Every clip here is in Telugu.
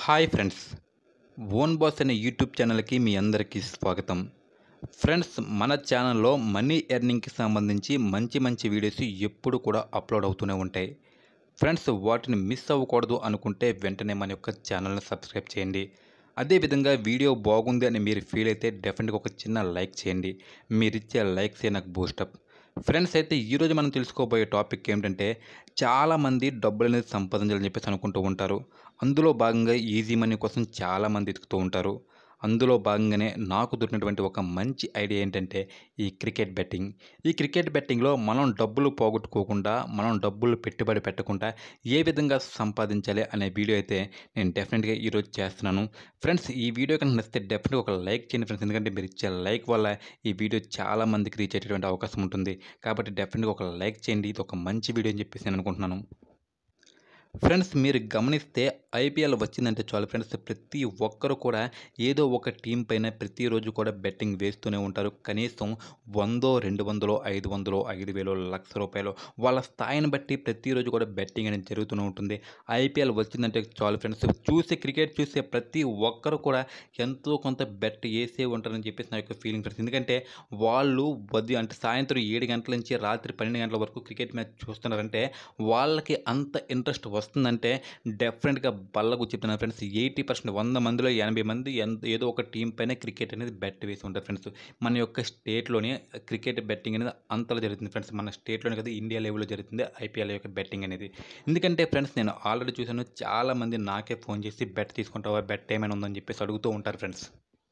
హాయ్ ఫ్రెండ్స్ ఓన్ బాస్ అనే యూట్యూబ్ ఛానల్కి మీ అందరికీ స్వాగతం ఫ్రెండ్స్ మన ఛానల్లో మనీ ఎర్నింగ్కి సంబంధించి మంచి మంచి వీడియోస్ ఎప్పుడు కూడా అప్లోడ్ అవుతూనే ఉంటాయి ఫ్రెండ్స్ వాటిని మిస్ అవ్వకూడదు అనుకుంటే వెంటనే మన యొక్క ఛానల్ని సబ్స్క్రైబ్ చేయండి అదేవిధంగా వీడియో బాగుంది అని మీరు ఫీల్ అయితే డెఫినెట్గా ఒక చిన్న లైక్ చేయండి మీరు ఇచ్చే లైక్సే నాకు బూస్టప్ ఫ్రెండ్స్ అయితే ఈరోజు మనం తెలుసుకోబోయే టాపిక్ ఏమిటంటే చాలామంది డబ్బులు అనేది సంపాదించాలని చెప్పేసి అనుకుంటూ ఉంటారు అందులో భాగంగా ఈజీ మనీ కోసం చాలామంది ఎతుకుతూ ఉంటారు అందులో భాగంగానే నాకు దొరికినటువంటి ఒక మంచి ఐడియా ఏంటంటే ఈ క్రికెట్ బెట్టింగ్ ఈ క్రికెట్ బెట్టింగ్లో మనం డబ్బులు పోగొట్టుకోకుండా మనం డబ్బులు పెట్టుబడి పెట్టకుండా ఏ విధంగా సంపాదించాలి అనే వీడియో అయితే నేను డెఫినెట్గా ఈరోజు చేస్తున్నాను ఫ్రెండ్స్ ఈ వీడియో కనుక నచ్చితే డెఫినెట్గా ఒక లైక్ చేయండి ఫ్రెండ్స్ ఎందుకంటే మీరు ఇచ్చే లైక్ వల్ల ఈ వీడియో చాలా మందికి రీచ్ అయ్యేటువంటి అవకాశం ఉంటుంది కాబట్టి డెఫినెట్గా ఒక లైక్ చేయండి ఇది ఒక మంచి వీడియో అని చెప్పేసి నేను అనుకుంటున్నాను ఫ్రెండ్స్ మీరు గమనిస్తే ఐపీఎల్ వచ్చిందంటే చాలు ఫ్రెండ్స్ ప్రతి ఒక్కరు కూడా ఏదో ఒక టీం పైన ప్రతిరోజు కూడా బెట్టింగ్ వేస్తూనే ఉంటారు కనీసం వందో రెండు వందలో ఐదు వందలో ఐదు వేలు లక్ష రూపాయలు వాళ్ళ స్థాయిని బట్టి ప్రతిరోజు కూడా బెట్టింగ్ అనేది జరుగుతూనే ఉంటుంది ఐపీఎల్ వచ్చిందంటే చాలు ఫ్రెండ్స్ చూసే క్రికెట్ చూసే ప్రతి ఒక్కరు కూడా ఎంతో కొంత బెట్ వేసే ఉంటారని చెప్పేసి నా యొక్క ఫీలింగ్ ఫ్రెండ్స్ ఎందుకంటే వాళ్ళు ఉదయం అంటే సాయంత్రం ఏడు గంటల నుంచి రాత్రి పన్నెండు గంటల వరకు క్రికెట్ మ్యాచ్ చూస్తున్నారంటే వాళ్ళకి అంత ఇంట్రెస్ట్ వస్తుందంటే డెఫినెట్గా బల్లకు చెప్తున్నాను ఫ్రెండ్స్ ఎయిటీ పర్సెంట్ వంద మందిలో ఎనభై మంది ఎంత ఏదో ఒక టీం పైన క్రికెట్ అనేది బెట్ వేసి ఉంటారు ఫ్రెండ్స్ మన యొక్క స్టేట్లోనే క్రికెట్ బెట్టింగ్ అనేది అంతలో జరుగుతుంది ఫ్రెండ్స్ మన స్టేట్లోనే కదా ఇండియా లెవెల్లో జరుగుతుంది ఐపీఎల్ యొక్క బెట్టింగ్ అనేది ఎందుకంటే ఫ్రెండ్స్ నేను ఆల్రెడీ చూశాను చాలామంది నాకే ఫోన్ చేసి బెట్ తీసుకుంటావా బెట్ ఏమైనా ఉందని చెప్పేసి అడుగుతూ ఉంటారు ఫ్రెండ్స్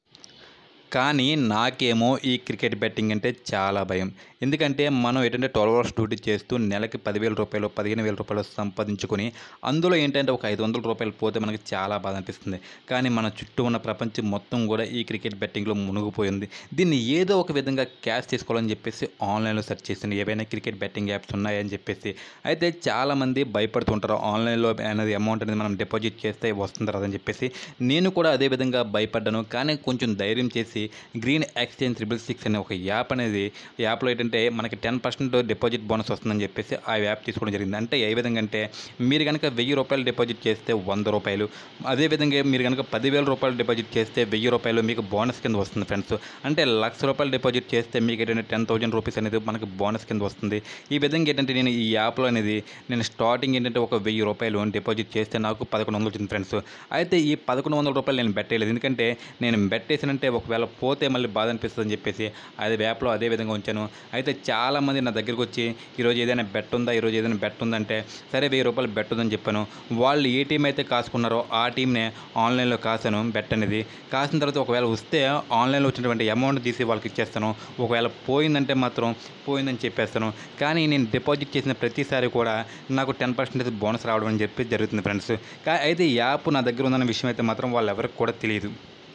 కానీ నాకేమో ఈ క్రికెట్ బెట్టింగ్ అంటే చాలా భయం ఎందుకంటే మనం ఏంటంటే ట్వెల్వ్ అవర్స్ డ్యూటీ చేస్తూ నెలకి పదివేల రూపాయలు పదిహేను వేల రూపాయలు సంపాదించుకొని అందులో ఏంటంటే ఒక ఐదు వందల రూపాయలు పోతే మనకి చాలా బాధ అనిపిస్తుంది కానీ మన చుట్టూ ఉన్న ప్రపంచం మొత్తం కూడా ఈ క్రికెట్ బెట్టింగ్లో మునిగిపోయింది దీన్ని ఏదో ఒక విధంగా క్యాష్ చేసుకోవాలని చెప్పేసి ఆన్లైన్లో సెర్చ్ చేసింది ఏవైనా క్రికెట్ బెట్టింగ్ యాప్స్ ఉన్నాయని చెప్పేసి అయితే చాలామంది భయపడుతుంటారు ఆన్లైన్లో అనేది అమౌంట్ అనేది మనం డిపాజిట్ చేస్తే వస్తుంది అని చెప్పేసి నేను కూడా అదే విధంగా భయపడ్డాను కానీ కొంచెం ధైర్యం చేసి గ్రీన్ ఎక్స్చేంజ్ త్రిబుల్ సిక్స్ అనే ఒక యాప్ అనేది యాప్లో ఏంటంటే మనకి టెన్ పర్సెంట్ డిపాజిట్ బోనస్ వస్తుందని చెప్పేసి ఆ యాప్ తీసుకోవడం జరిగింది అంటే ఏ విధంగా అంటే మీరు కనుక వెయ్యి రూపాయలు డిపాజిట్ చేస్తే వంద రూపాయలు అదేవిధంగా మీరు కనుక పదివేల రూపాయలు డిపాజిట్ చేస్తే వెయ్యి రూపాయలు మీకు బోనస్ కింద వస్తుంది ఫ్రెండ్స్ అంటే లక్ష రూపాయలు డిపాజిట్ చేస్తే మీకు ఏంటంటే టెన్ థౌజండ్ రూపీస్ అనేది మనకి బోనస్ కింద వస్తుంది ఈ విధంగా ఏంటంటే నేను ఈ యాప్లో అనేది నేను స్టార్టింగ్ ఏంటంటే ఒక వెయ్యి రూపాయలు డిపాజిట్ చేస్తే నాకు పదకొండు వందలు వచ్చింది ఫ్రెండ్స్ అయితే ఈ పదకొండు వందల రూపాయలు నేను పెట్టలేదు ఎందుకంటే నేను పెట్టేసానంటే ఒకవేళ పోతే మళ్ళీ బాధ అనిపిస్తుంది అని చెప్పేసి అది యాప్లో అదే విధంగా ఉంచాను అయితే చాలామంది నా దగ్గరికి వచ్చి ఈరోజు ఏదైనా బెట్ ఉందా ఈరోజు ఏదైనా బెట్ ఉందంటే సరే వెయ్యి రూపాయలు బెట్ ఉందని చెప్పాను వాళ్ళు ఏ టీం అయితే కాసుకున్నారో ఆ టీంనే ఆన్లైన్లో కాసాను బెట్ అనేది కాసిన తర్వాత ఒకవేళ వస్తే ఆన్లైన్లో వచ్చినటువంటి అమౌంట్ తీసి వాళ్ళకి ఇచ్చేస్తాను ఒకవేళ పోయిందంటే మాత్రం పోయిందని చెప్పేస్తాను కానీ నేను డిపాజిట్ చేసిన ప్రతిసారి కూడా నాకు టెన్ పర్సెంటేజ్ బోనస్ రావడం అని చెప్పి జరుగుతుంది ఫ్రెండ్స్ కా అయితే ఈ యాప్ నా దగ్గర ఉందన్న విషయం అయితే మాత్రం వాళ్ళు ఎవరికి కూడా తెలియదు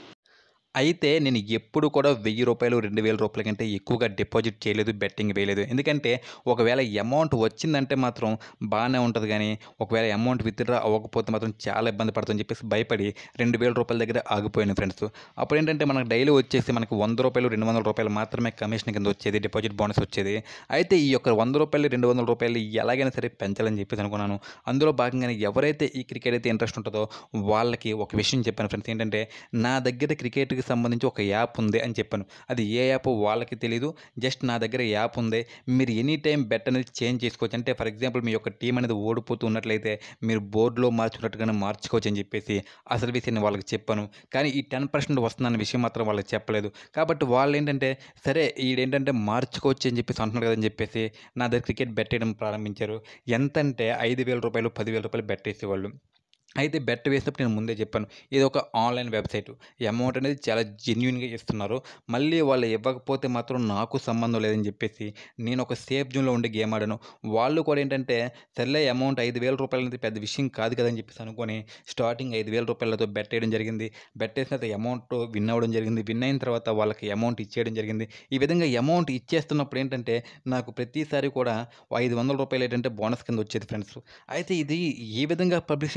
అయితే నేను ఎప్పుడు కూడా వెయ్యి రూపాయలు రెండు వేల రూపాయల కంటే ఎక్కువగా డిపాజిట్ చేయలేదు బెట్టింగ్ వేయలేదు ఎందుకంటే ఒకవేళ అమౌంట్ వచ్చిందంటే మాత్రం బాగానే ఉంటుంది కానీ ఒకవేళ అమౌంట్ విత్డ్రా అవ్వకపోతే మాత్రం చాలా ఇబ్బంది పడుతుందని చెప్పేసి భయపడి రెండు వేల రూపాయల దగ్గర ఆగిపోయాను ఫ్రెండ్స్ అప్పుడు ఏంటంటే మనకు డైలీ వచ్చేసి మనకు వంద రూపాయలు రెండు వందల రూపాయలు మాత్రమే కమిషన్ కింద వచ్చేది డిపాజిట్ బోనస్ వచ్చేది అయితే ఈ యొక్క వంద రూపాయలు రెండు వందల రూపాయలు ఎలాగైనా సరే పెంచాలని చెప్పేసి అనుకున్నాను అందులో భాగంగానే ఎవరైతే ఈ క్రికెట్ అయితే ఇంట్రెస్ట్ ఉంటుందో వాళ్ళకి ఒక విషయం చెప్పాను ఫ్రెండ్స్ ఏంటంటే నా దగ్గర క్రికెట్కి సంబంధించి ఒక యాప్ ఉంది అని చెప్పాను అది ఏ యాప్ వాళ్ళకి తెలియదు జస్ట్ నా దగ్గర యాప్ ఉంది మీరు ఎనీ టైం బెట్ అనేది చేంజ్ చేసుకోవచ్చు అంటే ఫర్ ఎగ్జాంపుల్ మీ యొక్క టీం అనేది ఓడిపోతూ ఉన్నట్లయితే మీరు బోర్డులో మార్చుకున్నట్టుగానే మార్చుకోవచ్చు అని చెప్పేసి అసలు విషయాన్ని వాళ్ళకి చెప్పాను కానీ ఈ టెన్ పర్సెంట్ వస్తుందన్న విషయం మాత్రం వాళ్ళకి చెప్పలేదు కాబట్టి వాళ్ళు ఏంటంటే సరే ఈడేంటంటే మార్చుకోవచ్చు అని చెప్పేసి అంటున్నారు కదని చెప్పేసి నా దగ్గర క్రికెట్ బెట్ వేయడం ప్రారంభించారు ఎంతంటే ఐదు వేల రూపాయలు పదివేల రూపాయలు బెట్ వేసేవాళ్ళు అయితే బెట్ వేసినప్పుడు నేను ముందే చెప్పాను ఇది ఒక ఆన్లైన్ వెబ్సైట్ ఈ అమౌంట్ అనేది చాలా జెన్యున్గా ఇస్తున్నారు మళ్ళీ వాళ్ళు ఇవ్వకపోతే మాత్రం నాకు సంబంధం లేదని చెప్పేసి నేను ఒక సేఫ్ జోన్లో ఉండి గేమ్ ఆడాను వాళ్ళు కూడా ఏంటంటే సర్లే అమౌంట్ ఐదు వేల రూపాయలు అనేది పెద్ద విషయం కాదు కదని చెప్పేసి అనుకొని స్టార్టింగ్ ఐదు వేల రూపాయలతో బెట్ వేయడం జరిగింది బెట్ వేసిన తర్వాత అమౌంట్ విన్ అవ్వడం జరిగింది విన్ అయిన తర్వాత వాళ్ళకి అమౌంట్ ఇచ్చేయడం జరిగింది ఈ విధంగా అమౌంట్ ఇచ్చేస్తున్నప్పుడు ఏంటంటే నాకు ప్రతిసారి కూడా ఐదు వందల రూపాయలు ఏంటంటే బోనస్ కింద వచ్చేది ఫ్రెండ్స్ అయితే ఇది ఏ విధంగా పబ్లిష్ అని తెలియదు కానీ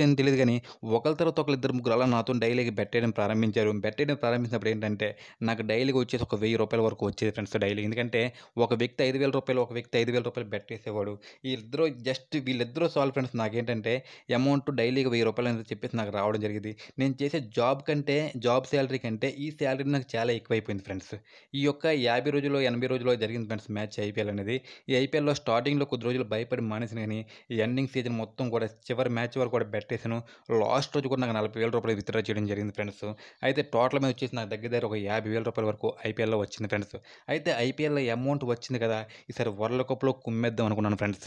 కానీ ఒకరి తర్వాత ఒకరు ఇద్దరు ముగ్గురు అలా నాతో డైలీగా బెట్ వేయడం ప్రారంభించారు బెట్ వేయడం ప్రారంభించినప్పుడు ఏంటంటే నాకు డైలీగా వచ్చేసి ఒక వెయ్యి రూపాయల వరకు వచ్చేది ఫ్రెండ్స్ డైలీ ఎందుకంటే ఒక వ్యక్తి ఐదు వేల రూపాయలు ఒక వ్యక్తి ఐదు వేల రూపాయలు బెట్ వేసేవాడు ఈ ఇద్దరు జస్ట్ వీళ్ళిద్దరూ సాల్వ్ ఫ్రెండ్స్ నాకేంటంటే అమౌంట్ డైలీగా వెయ్యి రూపాయలు అనేది చెప్పేసి నాకు రావడం జరిగింది నేను చేసే జాబ్ కంటే జాబ్ శాలరీ కంటే ఈ శాలరీ నాకు చాలా ఎక్కువైపోయింది ఫ్రెండ్స్ ఈ యొక్క యాభై రోజుల్లో ఎనభై రోజుల్లో జరిగింది ఫ్రెండ్స్ మ్యాచ్ ఐపీఎల్ అనేది ఈ ఐపీఎల్లో స్టార్టింగ్లో కొద్ది రోజులు భయపడి మానేసిన కానీ ఈ ఎండింగ్ సీజన్ మొత్తం కూడా చివరి మ్యాచ్ వరకు కూడా పెట్టేసాను లాస్ట్ రోజు కూడా నాకు నలభై వేల రూపాయలు విత్డ్రా చేయడం జరిగింది ఫ్రెండ్స్ అయితే టోటల్ మీద వచ్చేసి నాకు దగ్గర దగ్గర ఒక యాభై వేల రూపాయల వరకు ఐపీఎల్లో వచ్చింది ఫ్రెండ్స్ అయితే ఐపీఎల్లో అమౌంట్ వచ్చింది కదా ఈసారి వరల్డ్ కప్లో కుమ్మేద్దాం అనుకున్నాను ఫ్రెండ్స్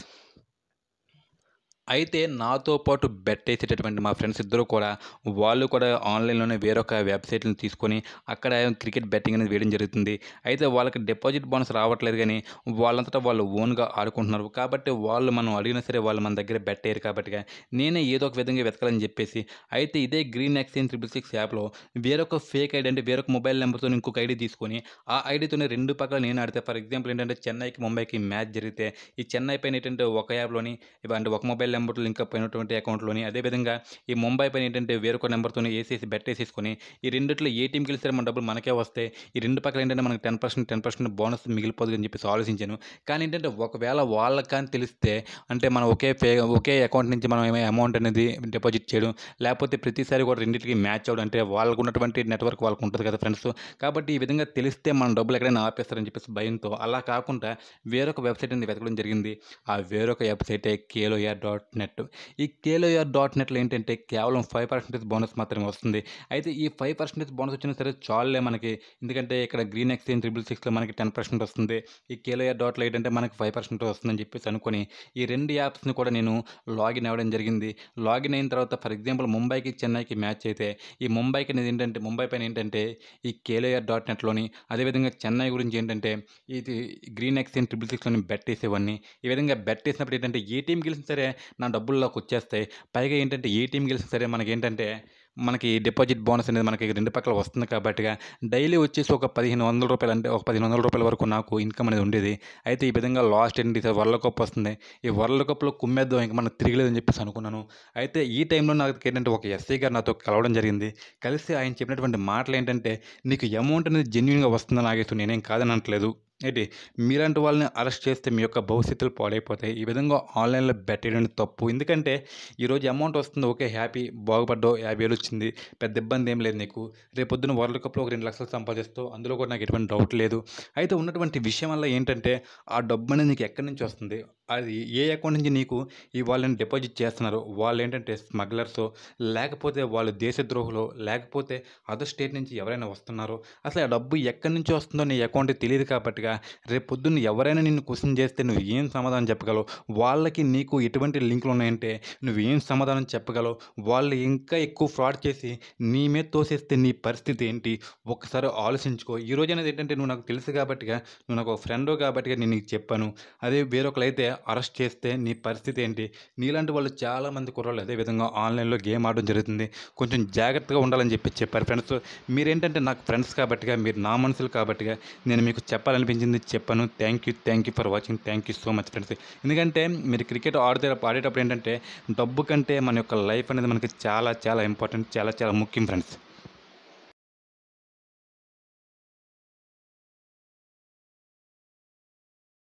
అయితే నాతో పాటు బెట్ వేసేటటువంటి మా ఫ్రెండ్స్ ఇద్దరు కూడా వాళ్ళు కూడా ఆన్లైన్లోనే వేరొక వెబ్సైట్ని తీసుకొని అక్కడ క్రికెట్ బెట్టింగ్ అనేది వేయడం జరుగుతుంది అయితే వాళ్ళకి డిపాజిట్ బోనస్ రావట్లేదు కానీ వాళ్ళంతటా వాళ్ళు ఓన్గా ఆడుకుంటున్నారు కాబట్టి వాళ్ళు మనం అడిగినా సరే వాళ్ళు మన దగ్గర బెట్ వేయరు కాబట్టి నేనే ఏదో ఒక విధంగా వెతకాలని చెప్పేసి అయితే ఇదే గ్రీన్ ఎక్స్చేంజ్ త్రిబుల్ సిక్స్ యాప్లో వేరొక ఫేక్ ఐడి అంటే వేరొక మొబైల్ నెంబర్తో ఇంకొక ఐడి తీసుకొని ఆ ఐడితోనే రెండు పక్కల నేను ఆడితే ఫర్ ఎగ్జాంపుల్ ఏంటంటే చెన్నైకి ముంబైకి మ్యాచ్ జరిగితే ఈ చెన్నై పైన ఏంటంటే ఒక యాప్లోని అంటే ఒక మొబైల్ నెంబర్ లింక్ అప్ అయినటువంటి అకౌంట్లోని అదేవిధంగా ఈ ముంబై పైన ఏంటంటే వేరొక నెంబర్తో వేసేసి బెట్ వేసేసుకొని ఈ రెండిట్లో ఏ టీంకి గెలిస్తే మన డబ్బులు మనకే వస్తాయి ఈ రెండు పక్కల ఏంటంటే మనకి ten percent ten percent bonus మిగిలిపోదు అని చెప్పేసి ఆలోచించాను కానీ ఏంటంటే ఒకవేళ వాళ్ళకి కానీ తెలిస్తే అంటే మనం ఒకే పే ఒకే అకౌంట్ నుంచి మనం ఏమైనా అమౌంట్ అనేది డిపాజిట్ చేయడం లేకపోతే ప్రతిసారి కూడా రెండింటికి మ్యాచ్ అవ్వడం అంటే వాళ్ళకు ఉన్నటువంటి నెట్వర్క్ వాళ్ళకు ఉంటుంది కదా ఫ్రెండ్స్ కాబట్టి ఈ విధంగా తెలిస్తే మన డబ్బులు ఎక్కడైనా ఆపేస్తారని చెప్పేసి భయంతో అలా కాకుండా వేరొక వెబ్సైట్ అనేది వెతకడం జరిగింది ఆ వేరొక వెబ్సైటే కేలోయా డాట్ నెట్ ఈ కేలోయా డాట్ నెట్లో ఏంటంటే కేవలం ఫైవ్ పర్సెంటేజ్ బోనస్ మాత్రమే వస్తుంది అయితే ఈ ఫైవ్ పర్సెంటేజ్ బోనస్ వచ్చినా సరే చాలులే మనకి ఎందుకంటే ఇక్కడ గ్రీన్ ఎక్స్చేంజ్ ట్రిపుల్ సిక్స్లో మనకి టెన్ పర్సెంట్ వస్తుంది ఈ కేలోయా డాట్లో ఏంటంటే మనకి ఫైవ్ పర్సెంట్ వస్తుందని చెప్పేసి అనుకొని ఈ రెండు యాప్స్ని కూడా నేను లాగిన్ అవ్వడం జరిగింది లాగిన్ అయిన తర్వాత ఫర్ ఎగ్జాంపుల్ ముంబైకి చెన్నైకి మ్యాచ్ అయితే ఈ ముంబైకి అనేది ఏంటంటే ముంబై పైన ఏంటంటే ఈ కేలోయా డాట్ నెట్లోని అదేవిధంగా చెన్నై గురించి ఏంటంటే ఇది గ్రీన్ ఎక్స్చేంజ్ ట్రిపుల్ సిక్స్లోని బెట్ వేసేవాడిని ఈ విధంగా బెట్ వేసినప్పుడు ఏంటంటే ఏ టీం గెలిచినా సరే నా డబ్బుల్లోకి వచ్చేస్తాయి పైగా ఏంటంటే ఏ టీం గెలిచినా సరే మనకి ఏంటంటే మనకి డిపాజిట్ బోనస్ అనేది మనకి రెండు పక్కల వస్తుంది కాబట్టి డైలీ వచ్చేసి ఒక పదిహేను వందల రూపాయలు అంటే ఒక పదిహేను వందల రూపాయల వరకు నాకు ఇన్కమ్ అనేది ఉండేది అయితే ఈ విధంగా లాస్ట్ ఏంటి సార్ వరల్డ్ కప్ వస్తుంది ఈ వరల్డ్ కప్లో కుమ్మేద్దాం ఇంకా మనకు తిరగలేదని చెప్పేసి అనుకున్నాను అయితే ఈ టైంలో నాకు ఏంటంటే ఒక ఎస్ఐ గారు నాతో కలవడం జరిగింది కలిసి ఆయన చెప్పినటువంటి మాటలు ఏంటంటే నీకు అమౌంట్ అనేది జెన్యున్గా వస్తుందని నాగేస్తూ నేనేం కాదని అనట్లేదు ఏంటి మీలాంటి వాళ్ళని అరెస్ట్ చేస్తే మీ యొక్క భవిష్యత్తులు పాడైపోతాయి ఈ విధంగా ఆన్లైన్లో పెట్టడం తప్పు ఎందుకంటే ఈరోజు అమౌంట్ వస్తుంది ఓకే హ్యాపీ బాగుపడ్డావు యాభై వేలు వచ్చింది పెద్ద ఇబ్బంది ఏం లేదు నీకు రేపు పొద్దున్న వరల్డ్ కప్లో ఒక రెండు లక్షలు సంపాదిస్తావు అందులో కూడా నాకు ఎటువంటి డౌట్ లేదు అయితే ఉన్నటువంటి విషయం వల్ల ఏంటంటే ఆ డబ్బు అనేది నీకు ఎక్కడి నుంచి వస్తుంది అది ఏ అకౌంట్ నుంచి నీకు ఈ వాళ్ళని డిపాజిట్ చేస్తున్నారు వాళ్ళు ఏంటంటే స్మగ్లర్స్ లేకపోతే వాళ్ళు దేశద్రోహులు లేకపోతే అదర్ స్టేట్ నుంచి ఎవరైనా వస్తున్నారో అసలు ఆ డబ్బు ఎక్కడి నుంచి వస్తుందో నీ అకౌంట్ తెలియదు కాబట్టిగా రేపు పొద్దున్న ఎవరైనా నిన్ను క్వశ్చన్ చేస్తే నువ్వు ఏం సమాధానం చెప్పగలవు వాళ్ళకి నీకు ఎటువంటి లింకులు ఉన్నాయంటే నువ్వు ఏం సమాధానం చెప్పగలవు వాళ్ళు ఇంకా ఎక్కువ ఫ్రాడ్ చేసి నీ మీద తోసేస్తే నీ పరిస్థితి ఏంటి ఒక్కసారి ఆలోచించుకో ఈ రోజు అనేది ఏంటంటే నువ్వు నాకు తెలుసు కాబట్టిగా నువ్వు నాకు ఒక ఫ్రెండ్ కాబట్టిగా నేను నీకు చెప్పాను అదే వేరొకరైతే అరెస్ట్ చేస్తే నీ పరిస్థితి ఏంటి నీలాంటి వాళ్ళు చాలామంది కుర్రాళ్ళు అదే విధంగా ఆన్లైన్లో గేమ్ ఆడడం జరుగుతుంది కొంచెం జాగ్రత్తగా ఉండాలని చెప్పి చెప్పారు ఫ్రెండ్స్ మీరేంటంటే నాకు ఫ్రెండ్స్ కాబట్టిగా మీరు నా మనుషులు కాబట్టిగా నేను మీకు చెప్పాలనిపించింది చెప్పాను thank you thank you for watching thank you so much friends ఎందుకంటే మీరు క్రికెట్ ఆడితే ఆడేటప్పుడు ఏంటంటే డబ్బు కంటే మన యొక్క లైఫ్ అనేది మనకి చాలా చాలా ఇంపార్టెంట్ చాలా చాలా ముఖ్యం ఫ్రెండ్స్